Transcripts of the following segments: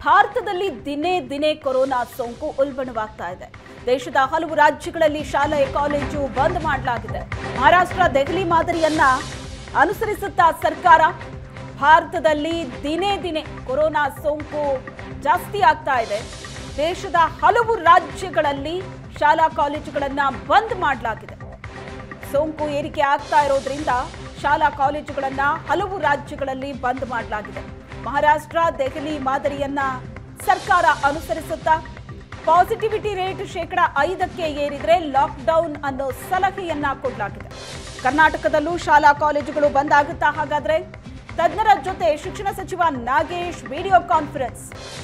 ಭಾರತದಲ್ಲಿ ದಿನೇ ದಿನೇ ಕೊರೋನಾ ಸೋಂಕು ಉಲ್ಬಣವಾಗ್ತಾ ಇದೆ ದೇಶದ ಹಲವು ರಾಜ್ಯಗಳಲ್ಲಿ ಶಾಲೆ ಕಾಲೇಜು ಬಂದ್ ಮಾಡಲಾಗಿದೆ ಮಹಾರಾಷ್ಟ್ರ ದೆಹಲಿ ಮಾದರಿಯನ್ನ ಅನುಸರಿಸುತ್ತಾ ಸರ್ಕಾರ ಭಾರತದಲ್ಲಿ ದಿನೇ ದಿನೇ ಕೊರೋನಾ ಸೋಂಕು ಜಾಸ್ತಿ ಆಗ್ತಾ ಇದೆ ದೇಶದ ಹಲವು ರಾಜ್ಯಗಳಲ್ಲಿ ಶಾಲಾ ಕಾಲೇಜುಗಳನ್ನ ಬಂದ್ ಮಾಡಲಾಗಿದೆ ಸೋಂಕು ಏರಿಕೆ ಆಗ್ತಾ ಇರೋದ್ರಿಂದ ಶಾಲಾ ಕಾಲೇಜುಗಳನ್ನ ಹಲವು ರಾಜ್ಯಗಳಲ್ಲಿ ಬಂದ್ ಮಾಡಲಾಗಿದೆ ಮಹಾರಾಷ್ಟ್ರ ದೆಹಲಿ ಮಾದರಿಯನ್ನ ಸರ್ಕಾರ ಅನುಸರಿಸುತ್ತಾ ಪಾಸಿಟಿವಿಟಿ ರೇಟ್ ಶೇಕಡ ಐದಕ್ಕೆ ಏರಿದ್ರೆ ಲಾಕ್ಡೌನ್ ಅನ್ನೋ ಸಲಹೆಯನ್ನ ಕೊಡಲಾಗಿದೆ ಕರ್ನಾಟಕದಲ್ಲೂ ಶಾಲಾ ಕಾಲೇಜುಗಳು ಬಂದ್ ಆಗುತ್ತಾ ಹಾಗಾದ್ರೆ ತಜ್ಞರ ಜೊತೆ ಶಿಕ್ಷಣ ಸಚಿವ Nagesh video conference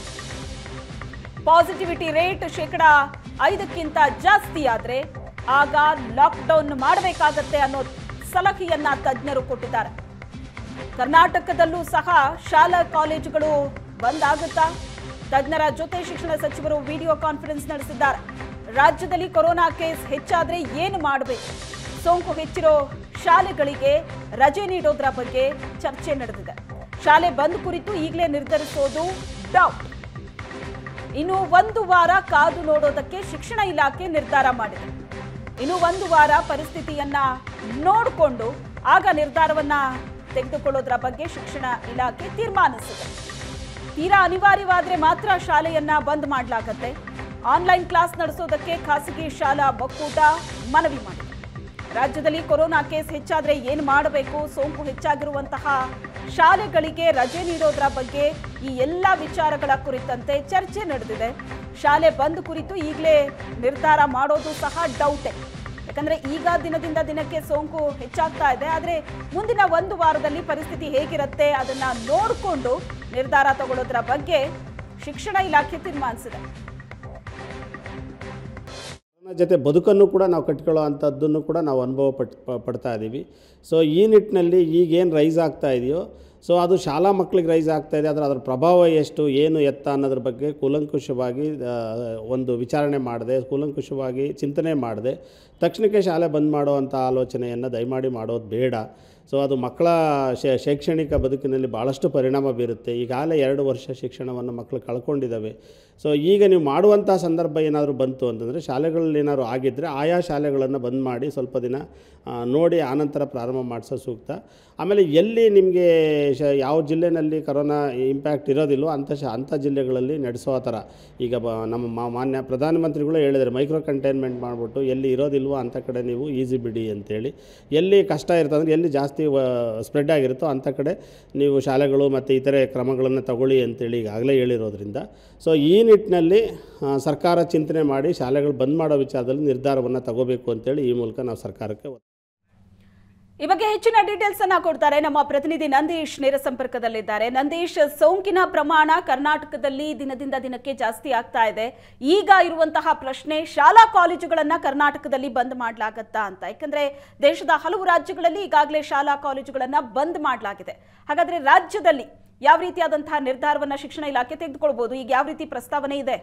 positivity rate ಶೇಕಡ ಐದಕ್ಕಿಂತ ಜಾಸ್ತಿ ಆದ್ರೆ ಆಗ ಲಾಕ್ಡೌನ್ ಮಾಡಬೇಕಾಗತ್ತೆ ಅನ್ನೋ ಸಲಹೆಯನ್ನ ತಜ್ಞರು ಕೊಟ್ಟಿದ್ದಾರೆ ಕರ್ನಾಟಕದಲ್ಲೂ ಸಹ ಶಾಲಾ ಕಾಲೇಜುಗಳು ಬಂದ್ ಆಗುತ್ತಾ ತಜ್ಞರ ಜೊತೆ ಶಿಕ್ಷಣ ಸಚಿವರು ವಿಡಿಯೋ ಕಾನ್ಫರೆನ್ಸ್ ನಡೆಸಿದ್ದಾರೆ ರಾಜ್ಯದಲ್ಲಿ ಕೊರೋನಾ ಕೇಸ್ ಹೆಚ್ಚಾದ್ರೆ ಏನು ಮಾಡಬೇಕು ಸೋಂಕು ಹೆಚ್ಚಿರೋ ಶಾಲೆಗಳಿಗೆ ರಜೆ ನೀಡೋದ್ರ ಬಗ್ಗೆ ಚರ್ಚೆ ನಡೆದಿದೆ ಶಾಲೆ ಬಂದ್ ಕುರಿತು ಈಗಲೇ ನಿರ್ಧರಿಸೋದು ಡೌಟ್ ಇನ್ನು ಒಂದು ವಾರ ಕಾದು ನೋಡೋದಕ್ಕೆ ಶಿಕ್ಷಣ ಇಲಾಖೆ ನಿರ್ಧಾರ ಮಾಡಿದೆ ಇನ್ನು ಒಂದು ವಾರ ಪರಿಸ್ಥಿತಿಯನ್ನ ನೋಡಿಕೊಂಡು ಆಗ ನಿರ್ಧಾರವನ್ನ ತೆಗೆದುಕೊಳ್ಳೋದ್ರ ಬಗ್ಗೆ ಶಿಕ್ಷಣ ಇಲಾಖೆ ತೀರ್ಮಾನಿಸಿದೆ ತೀರಾ ಅನಿವಾರ್ಯವಾದ್ರೆ ಮಾತ್ರ ಶಾಲೆಯನ್ನ ಬಂದ್ ಮಾಡಲಾಗತ್ತೆ ಆನ್ಲೈನ್ ಕ್ಲಾಸ್ ನಡೆಸೋದಕ್ಕೆ ಖಾಸಗಿ ಶಾಲಾ ಒಕ್ಕೂಟ ಮನವಿ ಮಾಡಿದೆ ರಾಜ್ಯದಲ್ಲಿ ಕೊರೋನಾ ಕೇಸ್ ಹೆಚ್ಚಾದ್ರೆ ಏನು ಮಾಡಬೇಕು ಸೋಂಕು ಹೆಚ್ಚಾಗಿರುವಂತಹ ಶಾಲೆಗಳಿಗೆ ರಜೆ ನೀಡೋದ್ರ ಬಗ್ಗೆ ಈ ಎಲ್ಲ ವಿಚಾರಗಳ ಕುರಿತಂತೆ ಚರ್ಚೆ ನಡೆದಿದೆ ಶಾಲೆ ಬಂದ್ ಕುರಿತು ಈಗಲೇ ನಿರ್ಧಾರ ಮಾಡೋದು ಸಹ ಡೌಟೆ ಯಾಕಂದ್ರೆ ಈಗ ದಿನದಿಂದ ದಿನಕ್ಕೆ ಸೋಂಕು ಹೆಚ್ಚಾಗ್ತಾ ಇದೆ ಆದರೆ ಮುಂದಿನ ಒಂದು ವಾರದಲ್ಲಿ ಪರಿಸ್ಥಿತಿ ಹೇಗಿರುತ್ತೆ ಅದನ್ನ ನೋಡಿಕೊಂಡು ನಿರ್ಧಾರ ತಗೊಳ್ಳೋದ್ರ ಬಗ್ಗೆ ಶಿಕ್ಷಣ ಇಲಾಖೆ ತೀರ್ಮಾನಿಸಿದೆ ಕೊರೋನಾ ಜೊತೆ ಬದುಕನ್ನು ಕೂಡ ನಾವು ಕಟ್ಕೊಳ್ಳೋ ಅಂಥದ್ದನ್ನು ಕೂಡ ನಾವು ಅನುಭವ ಪಟ್ ಪ- ಪಡ್ತಾ ಇದ್ದೀವಿ ಸೊ ಈ ನಿಟ್ಟಿನಲ್ಲಿ ಈಗೇನು ರೈಸ್ ಆಗ್ತಾ ಇದೆಯೋ ಸೊ ಅದು ಶಾಲಾ ಮಕ್ಕಳಿಗೆ ರೈಸ್ ಆಗ್ತಾ ಇದೆ ಅದರ ಅದರ ಪ್ರಭಾವ ಎಷ್ಟು ಏನು ಎತ್ತ ಅನ್ನೋದ್ರ ಬಗ್ಗೆ ಕೂಲಂಕುಷವಾಗಿ ಆ, ಒಂದು ವಿಚಾರಣೆ ಮಾಡದೆ ಕೂಲಂಕುಷವಾಗಿ ಚಿಂತನೆ ಮಾಡದೆ ತಕ್ಷಣಕ್ಕೆ ಶಾಲೆ ಬಂದ್ ಮಾಡುವಂಥ ಆಲೋಚನೆಯನ್ನು ದಯಮಾಡಿ ಮಾಡೋದು ಬೇಡ ಸೊ ಅದು ಮಕ್ಕಳ ಶೈ- ಶೈಕ್ಷಣಿಕ ಬದುಕಿನಲ್ಲಿ ಭಾಳಷ್ಟು ಪರಿಣಾಮ ಬೀರುತ್ತೆ ಈಗಾಗಲೇ ಎರಡು ವರ್ಷ ಶಿಕ್ಷಣವನ್ನು ಮಕ್ಕಳು ಕಳ್ಕೊಂಡಿದ್ದಾವೆ ಸೊ ಈಗ ನೀವು ಮಾಡುವಂಥ ಸಂದರ್ಭ ಏನಾದರೂ ಬಂತು ಅಂತಂದರೆ ಶಾಲೆಗಳಲ್ಲಿ ಏನಾದ್ರು ಆಗಿದ್ದರೆ ಆಯಾ ಶಾಲೆಗಳನ್ನು ಬಂದ್ ಮಾಡಿ ಸ್ವಲ್ಪ ದಿನ ಆ, ನೋಡಿ ಆನಂತರ ಪ್ರಾರಂಭ ಮಾಡಿಸೋ ಸೂಕ್ತ ಆಮೇಲೆ ಎಲ್ಲಿ ನಿಮಗೆ ಶ ಯಾವ ಜಿಲ್ಲೆನಲ್ಲಿ ಕರೋನಾ ಇಂಪ್ಯಾಕ್ಟ್ ಇರೋದಿಲ್ಲೋ ಅಂಥ ಶ ಅಂಥ ಜಿಲ್ಲೆಗಳಲ್ಲಿ ನಡೆಸೋ ಥರ ಈಗ ಬ ನಮ್ಮ ಮಾ- ಮಾನ್ಯ ಪ್ರಧಾನಮಂತ್ರಿಗಳು ಹೇಳಿದ್ದಾರೆ ಮೈಕ್ರೋ ಕಂಟೈನ್ಮೆಂಟ್ ಮಾಡಿಬಿಟ್ಟು ಎಲ್ಲಿ ಇರೋದಿಲ್ವೋ ಅಂಥ ಕಡೆ ನೀವು ಈಸಿ ಬಿಡಿ ಅಂತೇಳಿ ಎಲ್ಲಿ ಕಷ್ಟ ಇರ್ತದೆ ಅಂದರೆ ಎಲ್ಲಿ ಜಾಸ್ತಿ ಸ್ಪ್ರೆಡ್ ಆಗಿರುತ್ತೋ ಅಂಥ ಕಡೆ ನೀವು ಶಾಲೆಗಳು ಮತ್ತು ಇತರೆ ಕ್ರಮಗಳನ್ನು ತಗೊಳ್ಳಿ ಅಂತೇಳಿ ಈಗಾಗಲೇ ಹೇಳಿರೋದ್ರಿಂದ ಸೊ ಈ ನಿಟ್ಟಿನಲ್ಲಿ ಆ, ಸರ್ಕಾರ ಚಿಂತನೆ ಮಾಡಿ ಶಾಲೆಗಳು ಬಂದ್ ಮಾಡೋ ವಿಚಾರದಲ್ಲಿ ನಿರ್ಧಾರವನ್ನು ತಗೋಬೇಕು ಅಂತೇಳಿ ಈ ಮೂಲಕ ನಾವು ಸರ್ಕಾರಕ್ಕೆ ಒತ್ತಾಯ ಈ ಬಗ್ಗೆ ಹೆಚ್ಚಿನ ಡೀಟೇಲ್ಸ್ ಅನ್ನ ಕೊಡ್ತಾರೆ ನಮ್ಮ ಪ್ರತಿನಿಧಿ ನಂದೀಶ್ ನೇರ ಸಂಪರ್ಕದಲ್ಲಿದ್ದಾರೆ ನಂದೀಶ್ ಸೋಂಕಿನ ಪ್ರಮಾಣ ಕರ್ನಾಟಕದಲ್ಲಿ ದಿನದಿಂದ ದಿನಕ್ಕೆ ಜಾಸ್ತಿ ಆಗ್ತಾ ಇದೆ ಈಗ ಇರುವಂತಹ ಪ್ರಶ್ನೆ ಶಾಲಾ ಕಾಲೇಜುಗಳನ್ನ ಕರ್ನಾಟಕದಲ್ಲಿ ಬಂದ್ ಮಾಡಲಾಗತ್ತಾ ಅಂತ ಯಾಕಂದ್ರೆ ದೇಶದ ಹಲವು ರಾಜ್ಯಗಳಲ್ಲಿ ಈಗಾಗಲೇ ಶಾಲಾ ಕಾಲೇಜುಗಳನ್ನ ಬಂದ್ ಮಾಡಲಾಗಿದೆ ಹಾಗಾದ್ರೆ ರಾಜ್ಯದಲ್ಲಿ ಯಾವ ರೀತಿಯಾದಂತಹ ನಿರ್ಧಾರವನ್ನ ಶಿಕ್ಷಣ ಇಲಾಖೆ ತೆಗೆದುಕೊಳ್ಬಹುದು ಈಗ ಯಾವ ರೀತಿ ಪ್ರಸ್ತಾವನೆ ಇದೆ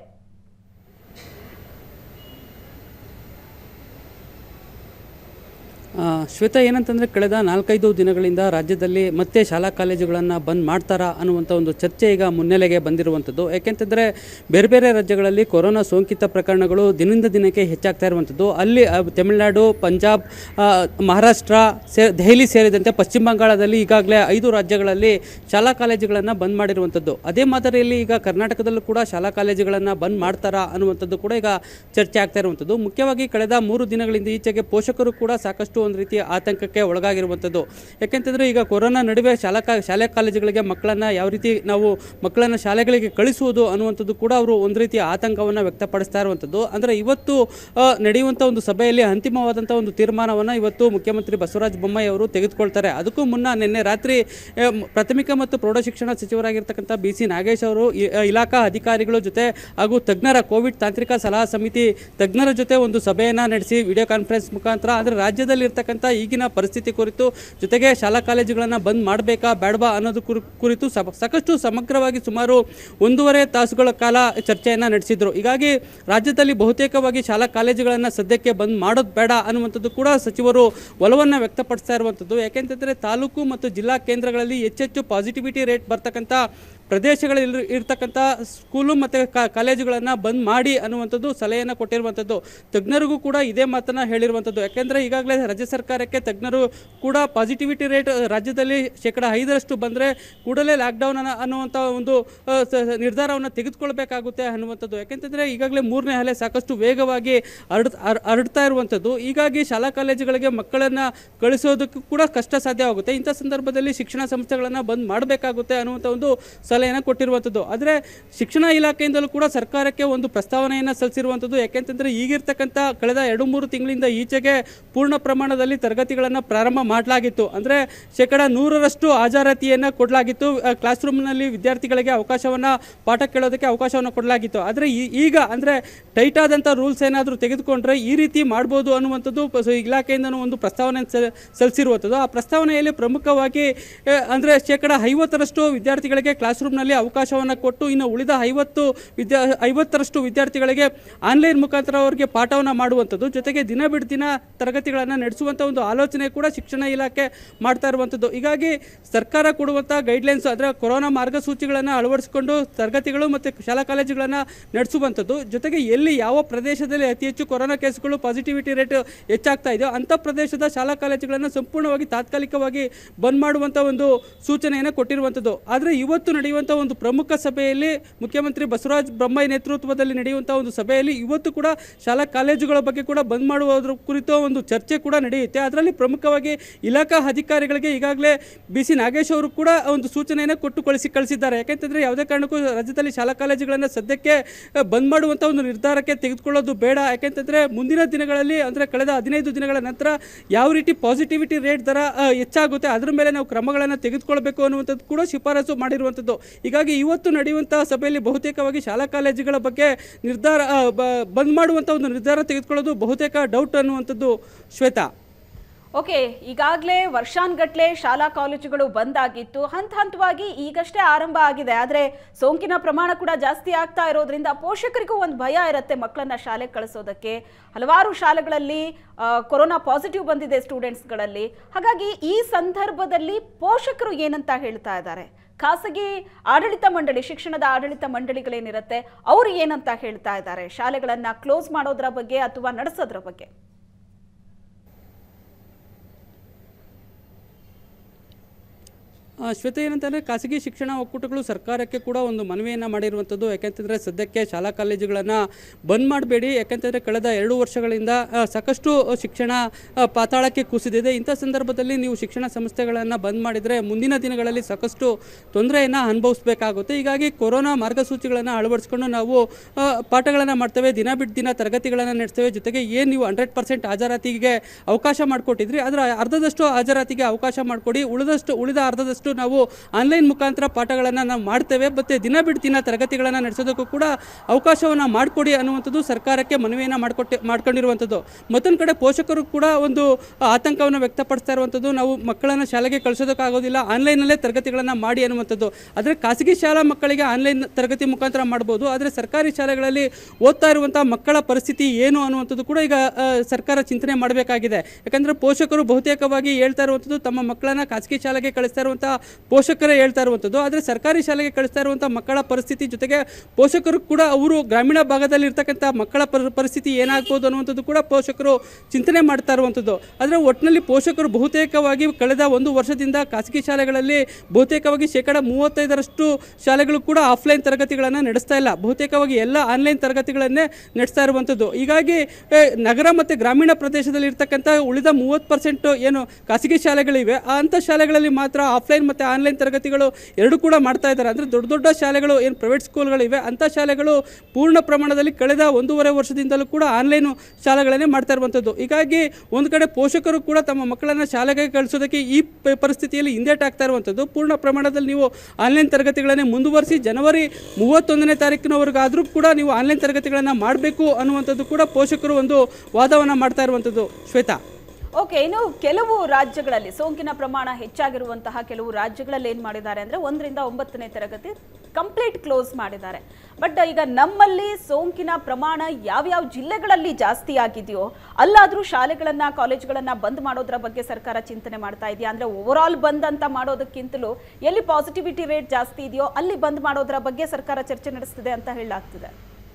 ಆ, ಶ್ವೇತಾ ಏನಂತಂದರೆ ಕಳೆದ ನಾಲ್ಕೈದು ದಿನಗಳಿಂದ ರಾಜ್ಯದಲ್ಲಿ ಮತ್ತೆ ಶಾಲಾ ಕಾಲೇಜುಗಳನ್ನು ಬಂದ್ ಮಾಡ್ತಾರಾ ಅನ್ನುವಂಥ ಒಂದು ಚರ್ಚೆ ಈಗ ಮುನ್ನೆಲೆಗೆ ಬಂದಿರುವಂಥದ್ದು ಯಾಕೆಂತಂದರೆ ಬೇರೆ ಬೇರೆ ರಾಜ್ಯಗಳಲ್ಲಿ ಕೊರೋನಾ ಸೋಂಕಿತ ಪ್ರಕರಣಗಳು ದಿನದಿಂದ ದಿನಕ್ಕೆ ಹೆಚ್ಚಾಗ್ತಾ ಇರುವಂಥದ್ದು ಅಲ್ಲಿ ಆ, ತಮಿಳುನಾಡು ಪಂಜಾಬ್ ಆ, ಮಹಾರಾಷ್ಟ್ರ ಸೇ ದೆಹಲಿ ಸೇರಿದಂತೆ ಪಶ್ಚಿಮ ಬಂಗಾಳದಲ್ಲಿ ಈಗಾಗಲೇ ಐದು ರಾಜ್ಯಗಳಲ್ಲಿ ಶಾಲಾ ಕಾಲೇಜುಗಳನ್ನು ಬಂದ್ ಮಾಡಿರುವಂಥದ್ದು ಅದೇ ಮಾದರಿಯಲ್ಲಿ ಈಗ ಕರ್ನಾಟಕದಲ್ಲೂ ಕೂಡ ಶಾಲಾ ಕಾಲೇಜುಗಳನ್ನು ಬಂದ್ ಮಾಡ್ತಾರಾ ಅನ್ನುವಂಥದ್ದು ಕೂಡ ಈಗ ಚರ್ಚೆ ಆಗ್ತಾ ಇರುವಂಥದ್ದು ಮುಖ್ಯವಾಗಿ ಕಳೆದ ಮೂರು ದಿನಗಳಿಂದ ಈಚೆಗೆ ಪೋಷಕರು ಕೂಡ ಸಾಕಷ್ಟು ಒಂದು ರೀತಿಯ ಆತಂಕಕ್ಕೆ ಒಳಗಾಗಿರುವಂಥದ್ದು ಯಾಕೆಂತಂದರೆ ಈಗ ಕೊರೋನಾ ನಡುವೆ ಶಾಲಾ ಕಾ ಶಾಲೆ ಕಾಲೇಜುಗಳಿಗೆ ಮಕ್ಕಳನ್ನು ಯಾವ ರೀತಿ ನಾವು ಮಕ್ಕಳನ್ನು ಶಾಲೆಗಳಿಗೆ ಕಳಿಸುವುದು ಅನ್ನುವಂಥದ್ದು ಕೂಡ ಅವರು ಒಂದು ರೀತಿಯ ಆತಂಕವನ್ನು ವ್ಯಕ್ತಪಡಿಸ್ತಾ ಇರುವಂಥದ್ದು ಅಂದರೆ ಇವತ್ತು ಆ, ನಡೆಯುವಂಥ ಒಂದು ಸಭೆಯಲ್ಲಿ ಅಂತಿಮವಾದಂಥ ಒಂದು ತೀರ್ಮಾನವನ್ನು ಇವತ್ತು ಮುಖ್ಯಮಂತ್ರಿ ಬಸವರಾಜ ಬೊಮ್ಮಾಯಿ ಅವರು ತೆಗೆದುಕೊಳ್ತಾರೆ ಅದಕ್ಕೂ ಮುನ್ನ ನಿನ್ನೆ ರಾತ್ರಿ ಆ, ಮ್- ಪ್ರಾಥಮಿಕ ಮತ್ತು ಪ್ರೌಢಶಿಕ್ಷಣ ಸಚಿವರಾಗಿರ್ತಕ್ಕಂಥ ಬಿ ಸಿ ನಾಗೇಶ್ ಅವರು ಇ- ಆ, ಇಲಾಖಾ ಅಧಿಕಾರಿಗಳ ಜೊತೆ ಹಾಗೂ ತಜ್ಞರ ಕೋವಿಡ್ ತಾಂತ್ರಿಕ ಸಲಹಾ ಸಮಿತಿ ತಜ್ಞರ ಜೊತೆ ಒಂದು ಸಭೆಯನ್ನು ನಡೆಸಿ ವಿಡಿಯೋ ಕಾನ್ಫರೆನ್ಸ್ ಮುಖಾಂತರ ಅಂದರೆ ರಾಜ್ಯದಲ್ಲಿ ಇರ್ತಕ್ಕಂಥ ಈಗಿನ ಪರಿಸ್ಥಿತಿ ಕುರಿತು ಜೊತೆಗೆ ಶಾಲಾ ಕಾಲೇಜುಗಳನ್ನು ಬಂದ್ ಮಾಡಬೇಕಾ ಬೇಡವಾ ಅನ್ನೋದು ಕುರು- ಕುರಿತು ಸಬ- ಸಾಕಷ್ಟು ಸಮಗ್ರವಾಗಿ ಸುಮಾರು ಒಂದೂವರೆ ತಾಸುಗಳ ಕಾಲ ಚರ್ಚೆಯನ್ನು ನಡೆಸಿದ್ರು ಹೀಗಾಗಿ ರಾಜ್ಯದಲ್ಲಿ ಬಹುತೇಕವಾಗಿ ಶಾಲಾ ಕಾಲೇಜುಗಳನ್ನು ಸದ್ಯಕ್ಕೆ ಬಂದ್ ಮಾಡೋದು ಬೇಡ ಅನ್ನುವಂಥದ್ದು ಕೂಡ ಸಚಿವರು ಒಲವನ್ನು ವ್ಯಕ್ತಪಡಿಸ್ತಾ ಇರುವಂಥದ್ದು ಯಾಕೆಂತಂದರೆ ತಾಲೂಕು ಮತ್ತು ಜಿಲ್ಲಾ ಕೇಂದ್ರಗಳಲ್ಲಿ ಹೆಚ್ಚೆಚ್ಚು ಪಾಸಿಟಿವಿಟಿ ರೇಟ್ ಬರ್ತಕ್ಕಂಥ ಪ್ರದೇಶಗಳಲ್ಲಿ ಇರ್ತಕ್ಕಂಥ ಸ್ಕೂಲು ಮತ್ತು ಕಾಲೇಜುಗಳನ್ನು ಬಂದ್ ಮಾಡಿ ಅನ್ನುವಂಥದ್ದು ಸಲಹೆಯನ್ನು ಕೊಟ್ಟಿರುವಂಥದ್ದು ತಜ್ಞರಿಗೂ ಕೂಡ ಇದೇ ಮಾತನ್ನು ಹೇಳಿರುವಂಥದ್ದು ಯಾಕೆಂದರೆ ಈಗಾಗಲೇ ರಾಜ್ಯ ಸರ್ಕಾರಕ್ಕೆ ತಜ್ಞರು ಕೂಡ ಪಾಸಿಟಿವಿಟಿ ರೇಟ್ ರಾಜ್ಯದಲ್ಲಿ ಶೇಕಡ ಐದರಷ್ಟು ಬಂದರೆ ಕೂಡಲೇ ಲಾಕ್ಡೌನ್ ಅನ್ನ ಅನ್ನುವಂಥ ಒಂದು ಆ, ಸ- ಸ- ನಿರ್ಧಾರವನ್ನು ತೆಗೆದುಕೊಳ್ಬೇಕಾಗುತ್ತೆ ಅನ್ನುವಂಥದ್ದು ಯಾಕೆಂತಂದರೆ ಈಗಾಗಲೇ ಮೂರನೇ ಅಲೆ ಸಾಕಷ್ಟು ವೇಗವಾಗಿ ಹರಡ್ ಹರ್- ಹರಡ್ತಾ ಇರುವಂಥದ್ದು ಹೀಗಾಗಿ ಶಾಲಾ ಕಾಲೇಜುಗಳಿಗೆ ಮಕ್ಕಳನ್ನು ಕಳಿಸೋದಕ್ಕೂ ಕೂಡ ಕಷ್ಟ ಸಾಧ್ಯವಾಗುತ್ತೆ ಇಂಥ ಸಂದರ್ಭದಲ್ಲಿ ಶಿಕ್ಷಣ ಸಂಸ್ಥೆಗಳನ್ನು ಬಂದ್ ಮಾಡಬೇಕಾಗುತ್ತೆ ಅನ್ನುವಂಥ ಒಂದು ಸಲಹೆಯನ್ನು ಕೊಟ್ಟಿರುವಂಥದ್ದು ಆದರೆ ಶಿಕ್ಷಣ ಇಲಾಖೆಯಿಂದಲೂ ಕೂಡ ಸರ್ಕಾರಕ್ಕೆ ಒಂದು ಪ್ರಸ್ತಾವನೆಯನ್ನು ಸಲ್ಲಿಸಿರುವಂಥದ್ದು ಯಾಕೆಂತಂದರೆ ಈಗಿರ್ತಕ್ಕಂಥ ಕಳೆದ ಎರಡು ಮೂರು ತಿಂಗಳಿಂದ ಈಚೆಗೆ ಪೂರ್ಣ ಪ್ರಮಾಣದಲ್ಲಿ ತರಗತಿಗಳನ್ನು ಪ್ರಾರಂಭ ಮಾಡಲಾಗಿತ್ತು ಅಂದರೆ ಶೇಕಡ ನೂರರಷ್ಟು ಹಾಜರಾತಿಯನ್ನು ಕೊಡಲಾಗಿತ್ತು ಕ್ಲಾಸ್ ರೂಮ್ನಲ್ಲಿ ವಿದ್ಯಾರ್ಥಿಗಳಿಗೆ ಅವಕಾಶವನ್ನು ಪಾಠ ಕೇಳೋದಕ್ಕೆ ಅವಕಾಶವನ್ನು ಕೊಡಲಾಗಿತ್ತು ಆದರೆ ಈ- ಈಗ ಅಂದರೆ ಟೈಟ್ ಆದಂಥ ರೂಲ್ಸ್ ಏನಾದರೂ ತೆಗೆದುಕೊಂಡ್ರೆ ಈ ರೀತಿ ಮಾಡ್ಬೋದು ಅನ್ನುವಂಥದ್ದು ಪ- ಸ- ಇಲಾಖೆಯಿಂದನೂ ಒಂದು ಪ್ರಸ್ತಾವನೆ ಸಲ್- ಸಲ್ಲಿಸಿರುವಂಥದ್ದು ಆ ಪ್ರಸ್ತಾವನೆಯಲ್ಲಿ ಪ್ರಮುಖವಾಗಿ ಆ, ಅಂದರೆ ಶೇಕಡ ಐವತ್ತರಷ್ಟು ವಿದ್ಯಾರ್ಥಿಗಳಿಗೆ ಕ್ಲಾಸ್ ರೂಮ್ನಲ್ಲಿ ಅವಕಾಶವನ್ನು ಕೊಟ್ಟು ಇನ್ನು ಉಳಿದ ಐವತ್ತು ವಿದ್ಯಾ ಐವತ್ತರಷ್ಟು ವಿದ್ಯಾರ್ಥಿಗಳಿಗೆ ಆನ್ಲೈನ್ ಮುಖಾಂತರ ಅವರಿಗೆ ಪಾಠವನ್ನು ಮಾಡುವಂಥದ್ದು ಜೊತೆಗೆ ದಿನ ಬಿಟ್ಟು ದಿನ ತರಗತಿಗಳನ್ನು ನಡೆಸುವಂಥ ಒಂದು ಆಲೋಚನೆ ಕೂಡ ಶಿಕ್ಷಣ ಇಲಾಖೆ ಮಾಡ್ತಾ ಇರುವಂಥದ್ದು ಹೀಗಾಗಿ ಸರ್ಕಾರ ಕೊಡುವಂಥ ಗೈಡ್ಲೈನ್ಸ್ ಅಂದರೆ ಕೊರೋನಾ ಮಾರ್ಗಸೂಚಿಗಳನ್ನು ಅಳವಡಿಸಿಕೊಂಡು ತರಗತಿಗಳು ಮತ್ತು ಶಾಲಾ ಕಾಲೇಜುಗಳನ್ನು ನಡೆಸುವಂಥದ್ದು ಜೊತೆಗೆ ಎಲ್ಲಿ ಯಾವ ಪ್ರದೇಶದಲ್ಲಿ ಅತಿ ಹೆಚ್ಚು ಕೊರೋನಾ ಕೇಸ್ಗಳು ಪಾಸಿಟಿವಿಟಿ ರೇಟ್ ಹೆಚ್ಚಾಗ್ತಾ ಇದೆಯೋ ಅಂಥ ಪ್ರದೇಶದ ಶಾಲಾ ಕಾಲೇಜುಗಳನ್ನು ಸಂಪೂರ್ಣವಾಗಿ ತಾತ್ಕಾಲಿಕವಾಗಿ ಬಂದ್ ಮಾಡುವಂಥ ಒಂದು ಸೂಚನೆಯನ್ನು ಕೊಟ್ಟಿರುವಂಥದ್ದು ಆದರೆ ಇವತ್ತು ನಡೆಯುವಂಥ ಒಂದು ಪ್ರಮುಖ ಸಭೆಯಲ್ಲಿ ಮುಖ್ಯಮಂತ್ರಿ ಬಸವರಾಜ ಬೊಮ್ಮಾಯಿ ನೇತೃತ್ವದಲ್ಲಿ ನಡೆಯುವಂಥ ಒಂದು ಸಭೆಯಲ್ಲಿ ಇವತ್ತು ಕೂಡ ಶಾಲಾ ಕಾಲೇಜುಗಳ ಬಗ್ಗೆ ಕೂಡ ಬಂದ್ ಮಾಡುವುದರ ಕುರಿತು ಒಂದು ಚರ್ಚೆ ಕೂಡ ನಡೆಯುತ್ತೆ ಅದರಲ್ಲಿ ಪ್ರಮುಖವಾಗಿ ಇಲಾಖಾ ಅಧಿಕಾರಿಗಳಿಗೆ ಈಗಾಗಲೇ ಬಿ ಸಿ ನಾಗೇಶ್ ಅವರು ಕೂಡ ಒಂದು ಸೂಚನೆಯನ್ನು ಕೊಟ್ಟು ಕಳಿಸಿ ಕಳಿಸಿದ್ದಾರೆ ಯಾಕೆಂತಂದರೆ ಯಾವುದೇ ಕಾರಣಕ್ಕೂ ರಾಜ್ಯದಲ್ಲಿ ಶಾಲಾ ಕಾಲೇಜುಗಳನ್ನು ಸದ್ಯಕ್ಕೆ ಆ, ಬಂದ್ ಮಾಡುವಂಥ ಒಂದು ನಿರ್ಧಾರಕ್ಕೆ ತೆಗೆದುಕೊಳ್ಳೋದು ಬೇಡ ಯಾಕೆಂತಂದರೆ ಮುಂದಿನ ದಿನಗಳಲ್ಲಿ ಅಂದರೆ ಕಳೆದ ಹದಿನೈದು ದಿನಗಳ ನಂತರ ಯಾವ ರೀತಿ ಪಾಸಿಟಿವಿಟಿ ರೇಟ್ ದರ ಆ, ಹೆಚ್ಚಾಗುತ್ತೆ ಅದರ ಮೇಲೆ ನಾವು ಕ್ರಮಗಳನ್ನು ತೆಗೆದುಕೊಳ್ಬೇಕು ಅನ್ನುವಂಥದ್ದು ಕೂಡ ಶಿಫಾರಸು ಮಾಡಿರುವಂಥದ್ದು ಹೀಗಾಗಿ ಇವತ್ತು ನಡೆಯುವಂಥ ಸಭೆಯಲ್ಲಿ ಬಹುತೇಕವಾಗಿ ಶಾಲಾ ಕಾಲೇಜುಗಳ ಬಗ್ಗೆ ನಿರ್ಧಾರ ಆ, ಬ- ಬಂದ್ ಮಾಡುವಂಥ ಒಂದು ನಿರ್ಧಾರ ತೆಗೆದುಕೊಳ್ಳೋದು ಬಹುತೇಕ ಡೌಟ್ ಅನ್ನುವಂಥದ್ದು ಶ್ವೇತಾ ಓಕೆ ಈಗಾಗಲೇ ವರ್ಷಾನ್ಗಟ್ಲೆ ಶಾಲಾ ಕಾಲೇಜುಗಳು ಬಂದ್ ಆಗಿತ್ತು ಹಂತ ಹಂತವಾಗಿ ಈಗಷ್ಟೇ ಆರಂಭ ಆಗಿದೆ ಆದರೆ ಸೋಂಕಿನ ಪ್ರಮಾಣ ಕೂಡ ಜಾಸ್ತಿ ಆಗ್ತಾ ಇರೋದ್ರಿಂದ ಪೋಷಕರಿಗೂ ಒಂದು ಭಯ ಇರುತ್ತೆ ಮಕ್ಕಳನ್ನ ಶಾಲೆಗೆ ಕಳಿಸೋದಕ್ಕೆ ಹಲವಾರು ಶಾಲೆಗಳಲ್ಲಿ ಆ, ಕೊರೋನಾ ಪಾಸಿಟಿವ್ ಬಂದಿದೆ ಸ್ಟೂಡೆಂಟ್ಸ್ಗಳಲ್ಲಿ ಹಾಗಾಗಿ ಈ ಸಂದರ್ಭದಲ್ಲಿ ಪೋಷಕರು ಏನಂತ ಹೇಳ್ತಾ ಇದ್ದಾರೆ ಖಾಸಗಿ ಆಡಳಿತ ಮಂಡಳಿ ಶಿಕ್ಷಣದ ಆಡಳಿತ ಮಂಡಳಿಗಳೇನಿರುತ್ತೆ ಅವರು ಏನಂತ ಹೇಳ್ತಾ ಇದ್ದಾರೆ ಶಾಲೆಗಳನ್ನ ಕ್ಲೋಸ್ ಮಾಡೋದ್ರ ಬಗ್ಗೆ ಅಥವಾ ನಡೆಸೋದ್ರ ಬಗ್ಗೆ ಆ, ಶ್ವೇತ ಏನಂತಂದರೆ ಖಾಸಗಿ ಶಿಕ್ಷಣ ಒಕ್ಕೂಟಗಳು ಸರ್ಕಾರಕ್ಕೆ ಕೂಡ ಒಂದು ಮನವಿಯನ್ನು ಮಾಡಿರುವಂಥದ್ದು ಯಾಕೆಂತಂದರೆ ಸದ್ಯಕ್ಕೆ ಶಾಲಾ ಕಾಲೇಜುಗಳನ್ನು ಬಂದ್ ಮಾಡಬೇಡಿ ಯಾಕೆಂತಂದರೆ ಕಳೆದ ಎರಡು ವರ್ಷಗಳಿಂದ ಆ, ಸಾಕಷ್ಟು ಶಿಕ್ಷಣ ಆ, ಪಾತಾಳಕ್ಕೆ ಕುಸಿದಿದೆ ಇಂಥ ಸಂದರ್ಭದಲ್ಲಿ ನೀವು ಶಿಕ್ಷಣ ಸಂಸ್ಥೆಗಳನ್ನು ಬಂದ್ ಮಾಡಿದರೆ ಮುಂದಿನ ದಿನಗಳಲ್ಲಿ ಸಾಕಷ್ಟು ತೊಂದರೆಯನ್ನು ಅನುಭವಿಸಬೇಕಾಗುತ್ತೆ ಹೀಗಾಗಿ ಕೊರೋನಾ ಮಾರ್ಗಸೂಚಿಗಳನ್ನು ಅಳವಡಿಸ್ಕೊಂಡು ನಾವು ಆ, ಪಾಠಗಳನ್ನು ಮಾಡ್ತೇವೆ ದಿನ ಬಿಟ್ಟು ದಿನ ತರಗತಿಗಳನ್ನು ನಡೆಸ್ತೇವೆ ಜೊತೆಗೆ ಏನು ನೀವು ಹಂಡ್ರೆಡ್ ಪರ್ಸೆಂಟ್ ಹಾಜರಾತಿಗೆ ಅವಕಾಶ ಮಾಡಿಕೊಟ್ಟಿದ್ರಿ ಅದರ ಅರ್ಧದಷ್ಟು ಹಾಜರಾತಿಗೆ ಅವಕಾಶ ಮಾಡಿಕೊಡಿ ಉಳಿದಷ್ಟು ಉಳಿದ ಅರ್ಧದಷ್ಟು ನಾವು ಆನ್ಲೈನ್ ಮುಖಾಂತರ ಪಾಠಗಳನ್ನು ನಾವು ಮಾಡ್ತೇವೆ ಮತ್ತು ದಿನ ಬಿಟ್ಟು ದಿನ ತರಗತಿಗಳನ್ನು ನಡೆಸೋದಕ್ಕೂ ಕೂಡ ಅವಕಾಶವನ್ನು ಮಾಡಿಕೊಡಿ ಅನ್ನುವಂಥದ್ದು ಸರ್ಕಾರಕ್ಕೆ ಮನವಿಯನ್ನು ಮಾಡಿಕೊಟ್ಟು ಮಾಡ್ಕೊಂಡಿರುವಂಥದ್ದು ಮತ್ತೊಂದು ಕಡೆ ಪೋಷಕರು ಕೂಡ ಒಂದು ಆತಂಕವನ್ನು ವ್ಯಕ್ತಪಡಿಸ್ತಾ ಇರುವಂಥದ್ದು ನಾವು ಮಕ್ಕಳನ್ನು ಶಾಲೆಗೆ ಕಳಿಸೋದಕ್ಕಾಗೋದಿಲ್ಲ ಆನ್ಲೈನಲ್ಲೇ ತರಗತಿಗಳನ್ನು ಮಾಡಿ ಅನ್ನುವಂಥದ್ದು ಆದರೆ ಖಾಸಗಿ ಶಾಲಾ ಮಕ್ಕಳಿಗೆ ಆನ್ಲೈನ್ ತರಗತಿ ಮುಖಾಂತರ ಮಾಡ್ಬೋದು ಆದರೆ ಸರ್ಕಾರಿ ಶಾಲೆಗಳಲ್ಲಿ ಓದ್ತಾ ಇರುವಂಥ ಮಕ್ಕಳ ಪರಿಸ್ಥಿತಿ ಏನು ಅನ್ನುವಂಥದ್ದು ಕೂಡ ಈಗ ಆ, ಸರ್ಕಾರ ಚಿಂತನೆ ಮಾಡಬೇಕಾಗಿದೆ ಯಾಕಂದರೆ ಪೋಷಕರು ಬಹುತೇಕವಾಗಿ ಹೇಳ್ತಾ ಇರುವಂಥದ್ದು ತಮ್ಮ ಮಕ್ಕಳನ್ನ ಖಾಸಗಿ ಶಾಲೆಗೆ ಕಳಿಸ್ತಾ ಇರುವಂಥ ಪೋಷಕರೇ ಹೇಳ್ತಾ ಇರುವಂಥದ್ದು ಆದರೆ ಸರ್ಕಾರಿ ಶಾಲೆಗೆ ಕಳಿಸ್ತಾ ಇರುವಂಥ ಮಕ್ಕಳ ಪರಿಸ್ಥಿತಿ ಜೊತೆಗೆ ಪೋಷಕರು ಕೂಡ ಅವರು ಗ್ರಾಮೀಣ ಭಾಗದಲ್ಲಿ ಇರ್ತಕ್ಕಂಥ ಮಕ್ಕಳ ಪರಿ ಪರಿಸ್ಥಿತಿ ಏನಾಗ್ಬೋದು ಅನ್ನುವಂಥದ್ದು ಕೂಡ ಪೋಷಕರು ಚಿಂತನೆ ಮಾಡ್ತಾ ಇರುವಂಥದ್ದು ಆದರೆ ಒಟ್ಟಿನಲ್ಲಿ ಪೋಷಕರು ಬಹುತೇಕವಾಗಿ ಕಳೆದ ಒಂದು ವರ್ಷದಿಂದ ಖಾಸಗಿ ಶಾಲೆಗಳಲ್ಲಿ ಬಹುತೇಕವಾಗಿ ಶೇಕಡ ಮೂವತ್ತೈದರಷ್ಟು ಶಾಲೆಗಳು ಕೂಡ ಆಫ್ಲೈನ್ ತರಗತಿಗಳನ್ನು ನಡೆಸ್ತಾ ಇಲ್ಲ ಬಹುತೇಕವಾಗಿ ಎಲ್ಲ ಆನ್ಲೈನ್ ತರಗತಿಗಳನ್ನೇ ನಡೆಸ್ತಾ ಇರುವಂಥದ್ದು ಹೀಗಾಗಿ ಏ, ನಗರ ಮತ್ತು ಗ್ರಾಮೀಣ ಪ್ರದೇಶದಲ್ಲಿ ಇರ್ತಕ್ಕಂಥ ಉಳಿದ ಮೂವತ್ತು ಪರ್ಸೆಂಟ್ ಏನು ಖಾಸಗಿ ಶಾಲೆಗಳಿವೆ ಆ ಅಂಥ ಶಾಲೆಗಳಲ್ಲಿ ಮಾತ್ರ ಆಫ್ಲೈನ್ ಮತ್ತು ಆನ್ಲೈನ್ ತರಗತಿಗಳು ಎರಡು ಕೂಡ ಮಾಡ್ತಾ ಇದ್ದಾರೆ ಅಂದರೆ ದೊಡ್ಡ ದೊಡ್ಡ ಶಾಲೆಗಳು ಏನು ಪ್ರೈವೇಟ್ ಸ್ಕೂಲ್ಗಳಿವೆ ಅಂಥ ಶಾಲೆಗಳು ಪೂರ್ಣ ಪ್ರಮಾಣದಲ್ಲಿ ಕಳೆದ ಒಂದೂವರೆ ವರ್ಷದಿಂದಲೂ ಕೂಡ ಆನ್ಲೈನ್ ಶಾಲೆಗಳನ್ನೇ ಮಾಡ್ತಾ ಇರುವಂಥದ್ದು ಹೀಗಾಗಿ ಒಂದು ಕಡೆ ಪೋಷಕರು ಕೂಡ ತಮ್ಮ ಮಕ್ಕಳನ್ನು ಶಾಲೆಗೆ ಕಳಿಸೋದಕ್ಕೆ ಈ ಪ- ಪರಿಸ್ಥಿತಿಯಲ್ಲಿ ಹಿಂದೇಟಾಗ್ತಾ ಇರುವಂಥದ್ದು ಪೂರ್ಣ ಪ್ರಮಾಣದಲ್ಲಿ ನೀವು ಆನ್ಲೈನ್ ತರಗತಿಗಳನ್ನೇ ಮುಂದುವರಿಸಿ ಜನವರಿ ಮೂವತ್ತೊಂದನೇ ತಾರೀಕಿನವರೆಗಾದರೂ ಕೂಡ ನೀವು ಆನ್ಲೈನ್ ತರಗತಿಗಳನ್ನು ಮಾಡಬೇಕು ಅನ್ನುವಂಥದ್ದು ಕೂಡ ಪೋಷಕರು ಒಂದು ವಾದವನ್ನು ಮಾಡ್ತಾ ಇರುವಂಥದ್ದು ಶ್ವೇತಾ ಓಕೆ ಇನ್ನು ಕೆಲವು ರಾಜ್ಯಗಳಲ್ಲಿ ಸೋಂಕಿನ ಪ್ರಮಾಣ ಹೆಚ್ಚಾಗಿರುವಂತಹ ಕೆಲವು ರಾಜ್ಯಗಳಲ್ಲಿ ಏನ್ ಮಾಡಿದ್ದಾರೆ ಅಂದ್ರೆ ಒಂದರಿಂದ ಒಂಬತ್ತನೇ ತರಗತಿ ಕಂಪ್ಲೀಟ್ ಕ್ಲೋಸ್ ಮಾಡಿದ್ದಾರೆ ಬಟ್ ಈಗ ನಮ್ಮಲ್ಲಿ ಸೋಂಕಿನ ಪ್ರಮಾಣ ಯಾವ್ಯಾವ ಜಿಲ್ಲೆಗಳಲ್ಲಿ ಜಾಸ್ತಿ ಆಗಿದೆಯೋ ಅಲ್ಲಾದ್ರೂ ಶಾಲೆಗಳನ್ನ ಕಾಲೇಜುಗಳನ್ನ ಬಂದ್ ಮಾಡೋದ್ರ ಬಗ್ಗೆ ಸರ್ಕಾರ ಚಿಂತನೆ ಮಾಡ್ತಾ ಇದೆಯಾ ಅಂದ್ರೆ ಓವರ್ ಆಲ್ ಬಂದ್ ಅಂತ ಮಾಡೋದಕ್ಕಿಂತಲೂ ಎಲ್ಲಿ ಪಾಸಿಟಿವಿಟಿ ರೇಟ್ ಜಾಸ್ತಿ ಇದೆಯೋ ಅಲ್ಲಿ ಬಂದ್ ಮಾಡೋದ್ರ ಬಗ್ಗೆ ಸರ್ಕಾರ ಚರ್ಚೆ ನಡೆಸ್ತಿದೆ ಅಂತ ಹೇಳಲಾಗ್ತಿದೆ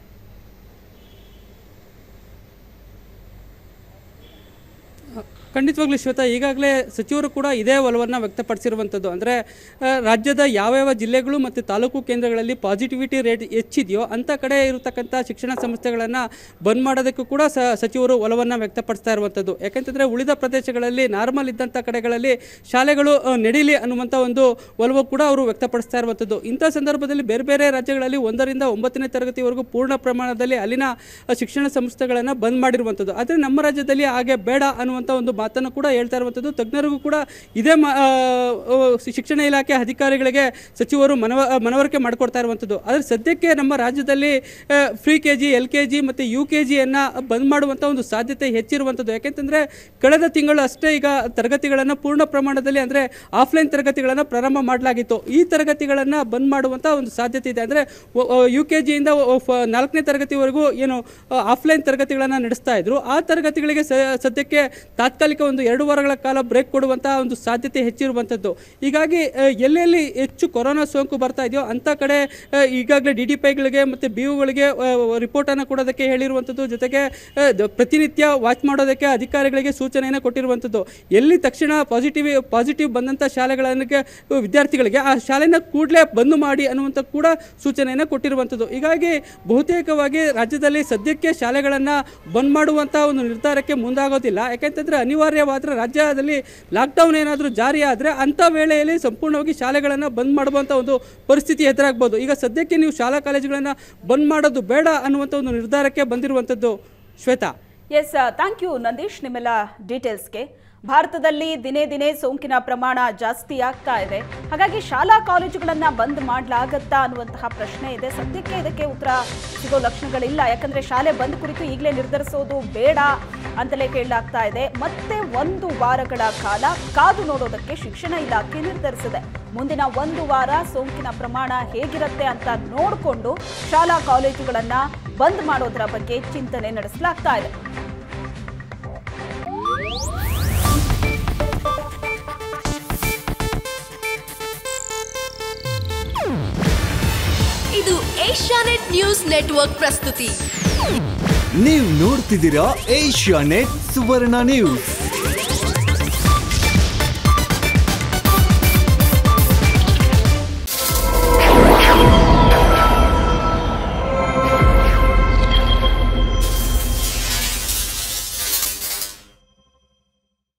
ಖಂಡಿತವಾಗ್ಲೂ ಶ್ವೇತಾ ಈಗಾಗಲೇ ಸಚಿವರು ಕೂಡ ಇದೇ ಒಲವನ್ನು ವ್ಯಕ್ತಪಡಿಸಿರುವಂಥದ್ದು ಅಂದರೆ ರಾಜ್ಯದ ಯಾವ್ಯಾವ ಜಿಲ್ಲೆಗಳು ಮತ್ತು ತಾಲೂಕು ಕೇಂದ್ರಗಳಲ್ಲಿ ಪಾಸಿಟಿವಿಟಿ ರೇಟ್ ಹೆಚ್ಚಿದೆಯೋ ಅಂಥ ಕಡೆ ಇರತಕ್ಕಂಥ ಶಿಕ್ಷಣ ಸಂಸ್ಥೆಗಳನ್ನು ಬಂದ್ ಮಾಡೋದಕ್ಕೂ ಕೂಡ ಸ ಸಚಿವರು ಒಲವನ್ನು ವ್ಯಕ್ತಪಡಿಸ್ತಾ ಇರುವಂಥದ್ದು ಯಾಕೆಂತಂದರೆ ಉಳಿದ ಪ್ರದೇಶಗಳಲ್ಲಿ ನಾರ್ಮಲ್ ಇದ್ದಂಥ ಕಡೆಗಳಲ್ಲಿ ಶಾಲೆಗಳು ಆ, ನಡೀಲಿ ಅನ್ನುವಂಥ ಒಂದು ಒಲವು ಕೂಡ ಅವರು ವ್ಯಕ್ತಪಡಿಸ್ತಾ ಇರುವಂಥದ್ದು ಇಂಥ ಸಂದರ್ಭದಲ್ಲಿ ಬೇರೆ ಬೇರೆ ರಾಜ್ಯಗಳಲ್ಲಿ ಒಂದರಿಂದ ಒಂಬತ್ತನೇ ತರಗತಿವರೆಗೂ ಪೂರ್ಣ ಪ್ರಮಾಣದಲ್ಲಿ ಅಲ್ಲಿನ ಆ, ಶಿಕ್ಷಣ ಸಂಸ್ಥೆಗಳನ್ನು ಬಂದ್ ಮಾಡಿರುವಂಥದ್ದು ಆದರೆ ನಮ್ಮ ರಾಜ್ಯದಲ್ಲಿ ಹಾಗೆ ಬೇಡ ಅನ್ನುವಂಥ ಒಂದು ಮಾತನ್ನು ಕೂಡ ಹೇಳ್ತಾ ಇರುವಂಥದ್ದು ತಜ್ಞರಿಗೂ ಕೂಡ ಇದೇ ಮ ಆ, ಆ, ಶಿಕ್ಷಣ ಇಲಾಖೆ ಅಧಿಕಾರಿಗಳಿಗೆ ಸಚಿವರು ಮನವ ಮನವರಿಕೆ ಮಾಡಿಕೊಡ್ತಾ ಇರುವಂಥದ್ದು ಆದರೆ ಸದ್ಯಕ್ಕೆ ನಮ್ಮ ರಾಜ್ಯದಲ್ಲಿ free K G L K G ಮತ್ತು ಯು ಕೆ ಜಿಯನ್ನು ಬಂದ್ ಮಾಡುವಂಥ ಒಂದು ಸಾಧ್ಯತೆ ಹೆಚ್ಚಿರುವಂಥದ್ದು ಯಾಕೆಂತಂದರೆ ಕಳೆದ ತಿಂಗಳು ಅಷ್ಟೇ ಈಗ ತರಗತಿಗಳನ್ನು ಪೂರ್ಣ ಪ್ರಮಾಣದಲ್ಲಿ ಅಂದರೆ ಆಫ್ಲೈನ್ ತರಗತಿಗಳನ್ನು ಪ್ರಾರಂಭ ಮಾಡಲಾಗಿತ್ತು ಈ ತರಗತಿಗಳನ್ನು ಬಂದ್ ಮಾಡುವಂಥ ಒಂದು ಸಾಧ್ಯತೆ ಇದೆ ಅಂದರೆ ಯು ಕೆ ಜಿಯಿಂದ ನಾಲ್ಕನೇ ತರಗತಿವರೆಗೂ ಏನು ಆಫ್ಲೈನ್ ತರಗತಿಗಳನ್ನು ನಡೆಸ್ತಾ ಇದ್ರು ಆ ತರಗತಿಗಳಿಗೆ ಸ ಸದ್ಯಕ್ಕೆ ತಾತ್ಕಾಲಿಕ ಒಂದು ಎರಡು ವಾರಗಳ ಕಾಲ ಬ್ರೇಕ್ ಕೊಡುವಂಥ ಒಂದು ಸಾಧ್ಯತೆ ಹೆಚ್ಚಿರುವಂಥದ್ದು ಹೀಗಾಗಿ ಆ, ಎಲ್ಲೆಲ್ಲಿ ಹೆಚ್ಚು ಕೊರೋನಾ ಸೋಂಕು ಬರ್ತಾ ಇದೆಯೋ ಅಂಥ ಕಡೆ ಆ, ಈಗಾಗಲೇ ಡಿ ಡಿ ಪೈಗಳಿಗೆ ಮತ್ತು ಬಿ ಯುಗಳಿಗೆ ರಿಪೋರ್ಟನ್ನು ಕೊಡೋದಕ್ಕೆ ಹೇಳಿರುವಂಥದ್ದು ಜೊತೆಗೆ ಆ, ದ- ಪ್ರತಿನಿತ್ಯ ವಾಚ್ ಮಾಡೋದಕ್ಕೆ ಅಧಿಕಾರಿಗಳಿಗೆ ಸೂಚನೆಯನ್ನು ಕೊಟ್ಟಿರುವಂಥದ್ದು ಎಲ್ಲಿ ತಕ್ಷಣ ಪಾಸಿಟಿವ್ ಪಾಸಿಟಿವ್ ಬಂದಂಥ ಶಾಲೆಗಳಿಗೆ ವಿದ್ಯಾರ್ಥಿಗಳಿಗೆ ಆ ಶಾಲೆನ ಕೂಡಲೇ ಬಂದ್ ಮಾಡಿ ಅನ್ನುವಂಥ ಕೂಡ ಸೂಚನೆಯನ್ನು ಕೊಟ್ಟಿರುವಂಥದ್ದು ಹೀಗಾಗಿ ಬಹುತೇಕವಾಗಿ ರಾಜ್ಯದಲ್ಲಿ ಸದ್ಯಕ್ಕೆ ಶಾಲೆಗಳನ್ನು ಬಂದ್ ಮಾಡುವಂಥ ಒಂದು ನಿರ್ಧಾರಕ್ಕೆ ಮುಂದಾಗೋದಿಲ್ಲ ಯಾಕೆಂತಂದರೆ ಅನಿವಾರ್ಯವಾದರೆ ರಾಜ್ಯದಲ್ಲಿ ಲಾಕ್ಡೌನ್ ಏನಾದರೂ ಜಾರಿ ಆದರೆ ಅಂಥ ವೇಳೆಯಲ್ಲಿ ಸಂಪೂರ್ಣವಾಗಿ ಶಾಲೆಗಳನ್ನು ಬಂದ್ ಮಾಡುವಂಥ ಒಂದು ಪರಿಸ್ಥಿತಿ ಎದುರಾಗ್ಬೋದು ಈಗ ಸದ್ಯಕ್ಕೆ ನೀವು ಶಾಲಾ ಕಾಲೇಜುಗಳನ್ನು ಬಂದ್ ಮಾಡೋದು ಬೇಡ ಅನ್ನುವಂಥ ಒಂದು ನಿರ್ಧಾರಕ್ಕೆ ಬಂದಿರುವಂಥದ್ದು Shwetha yes thank you Nandish ನಿಮ್ಮೆಲ್ಲ ಡೀಟೇಲ್ಸ್ಗೆ ಭಾರತದಲ್ಲಿ ದಿನೇ ದಿನೇ ಸೋಂಕಿನ ಪ್ರಮಾಣ ಜಾಸ್ತಿ ಆಗ್ತಾ ಇದೆ ಹಾಗಾಗಿ ಶಾಲಾ ಕಾಲೇಜುಗಳನ್ನ ಬಂದ್ ಮಾಡಲಾಗತ್ತಾ ಅನ್ನುವಂತಹ ಪ್ರಶ್ನೆ ಇದೆ ಸದ್ಯಕ್ಕೆ ಇದಕ್ಕೆ ಉತ್ತರ ಸಿಗೋ ಲಕ್ಷಣಗಳಿಲ್ಲ ಯಾಕಂದ್ರೆ ಶಾಲೆ ಬಂದ್ ಕುರಿತು ಈಗಲೇ ನಿರ್ಧರಿಸೋದು ಬೇಡ ಅಂತಲೇ ಕೇಳಲಾಗ್ತಾ ಇದೆ ಮತ್ತೆ ಒಂದು ವಾರಗಳ ಕಾಲ ಕಾದು ನೋಡೋದಕ್ಕೆ ಶಿಕ್ಷಣ ಇಲಾಖೆ ನಿರ್ಧರಿಸಿದೆ ಮುಂದಿನ ಒಂದು ವಾರ ಸೋಂಕಿನ ಪ್ರಮಾಣ ಹೇಗಿರುತ್ತೆ ಅಂತ ನೋಡಿಕೊಂಡು ಶಾಲಾ ಕಾಲೇಜುಗಳನ್ನ ಬಂದ್ ಮಾಡೋದರ ಬಗ್ಗೆ ಚಿಂತನೆ ನಡೆಸಲಾಗ್ತಾ ಇದೆ ಇದು ಏಷ್ಯಾನೆಟ್ ನ್ಯೂಸ್ ನೆಟ್ವರ್ಕ್ ಪ್ರಸ್ತುತಿ ನೀವು ನೋಡ್ತಿದ್ದೀರಾ ಏಷ್ಯಾ ನೆಟ್ ಸುವರ್ಣ ನ್ಯೂಸ್